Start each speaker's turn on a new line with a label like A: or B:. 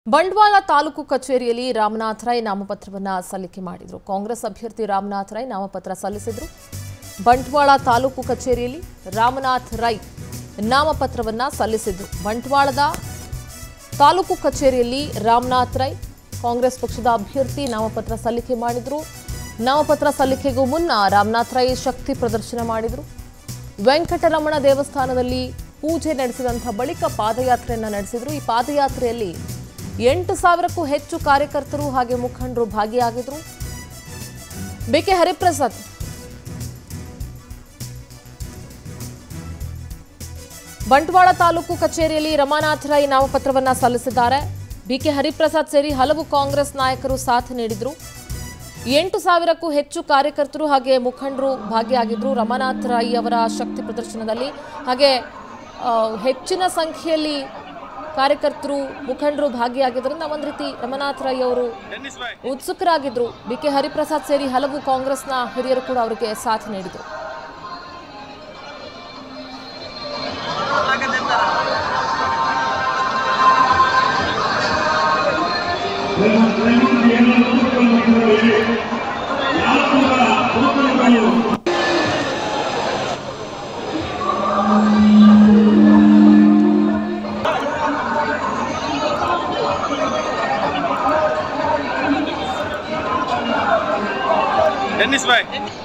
A: ಬಂಟ್ವಾಳ ತಾಲೂಕು ಕಚೇರಿಯಲ್ಲಿ ರಾಮನಾಥ್ ರೈ ನಾಮಪತ್ರವನ್ನ ಸಲ್ಲಿಕೆ ಮಾಡಿದರು ಕಾಂಗ್ರೆಸ್ ಅಭ್ಯರ್ಥಿ ರಾಮನಾಥ್ ರೈ ನಾಮಪತ್ರ ಸಲ್ಲಿಸಿದರು ಬಂಟ್ವಾಳ ತಾಲೂಕು ಕಚೇರಿಯಲ್ಲಿ ರಾಮನಾಥ್ ರೈ ನಾಮಪತ್ರವನ್ನ ಸಲ್ಲಿಸಿದ್ರು ಬಂಟ್ವಾಳದ ತಾಲೂಕು ಕಚೇರಿಯಲ್ಲಿ ರಾಮನಾಥ್ ರೈ ಕಾಂಗ್ರೆಸ್ ಪಕ್ಷದ ಅಭ್ಯರ್ಥಿ ನಾಮಪತ್ರ ಸಲ್ಲಿಕೆ ಮಾಡಿದ್ರು ನಾಮಪತ್ರ ಸಲ್ಲಿಕೆಗೂ ಮುನ್ನ ರಾಮನಾಥ್ ರೈ ಶಕ್ತಿ ಪ್ರದರ್ಶನ ಮಾಡಿದರು ವೆಂಕಟರಮಣ ದೇವಸ್ಥಾನದಲ್ಲಿ ಪೂಜೆ ನಡೆಸಿದಂಥ ಬಳಿಕ ಪಾದಯಾತ್ರೆಯನ್ನ ನಡೆಸಿದ್ರು ಈ ಪಾದಯಾತ್ರೆಯಲ್ಲಿ ಎಂಟು ಸಾವಿರಕ್ಕೂ ಹೆಚ್ಚು ಕಾರ್ಯಕರ್ತರು ಹಾಗೆ ಮುಖಂಡರು ಭಾಗಿಯಾಗಿದ್ರು ಬಿಕೆ ಹರಿಪ್ರಸಾದ್ ಬಂಟ್ವಾಳ ತಾಲೂಕು ಕಚೇರಿಯಲ್ಲಿ ರಮಾನಾಥ್ ರೈ ನಾಮಪತ್ರವನ್ನ ಸಲ್ಲಿಸಿದ್ದಾರೆ ಬಿಕೆ ಹರಿಪ್ರಸಾದ್ ಸೇರಿ ಹಲವು ಕಾಂಗ್ರೆಸ್ ನಾಯಕರು ಸಾಥ್ ನೀಡಿದ್ರು ಎಂಟು ಸಾವಿರಕ್ಕೂ ಹೆಚ್ಚು ಕಾರ್ಯಕರ್ತರು ಹಾಗೆ ಮುಖಂಡರು ಭಾಗಿಯಾಗಿದ್ರು ರಮಾನಾಥ್ ರೈ ಅವರ ಶಕ್ತಿ ಪ್ರದರ್ಶನದಲ್ಲಿ ಹಾಗೆ ಆ, ಹೆಚ್ಚಿನ ಸಂಖ್ಯೆಯಲ್ಲಿ ಕಾರ್ಯಕರ್ತರು ಮುಖಂಡರು ಭಾಗಿಯಾಗಿದ್ದರಿಂದ ಒಂದು ರೀತಿ ರಮನಾಥ್ ರೈ ಅವರು ಉತ್ಸುಕರಾಗಿದ್ರು ಬಿ ಕೆ ಹರಿಪ್ರಸಾದ್ ಸೇರಿ ಹಲವು ಕಾಂಗ್ರೆಸ್ನ ಹಿರಿಯರು ಕೂಡ ಅವರಿಗೆ ಸಾಥ್ ನೀಡಿದರು
B: टेनिस भाई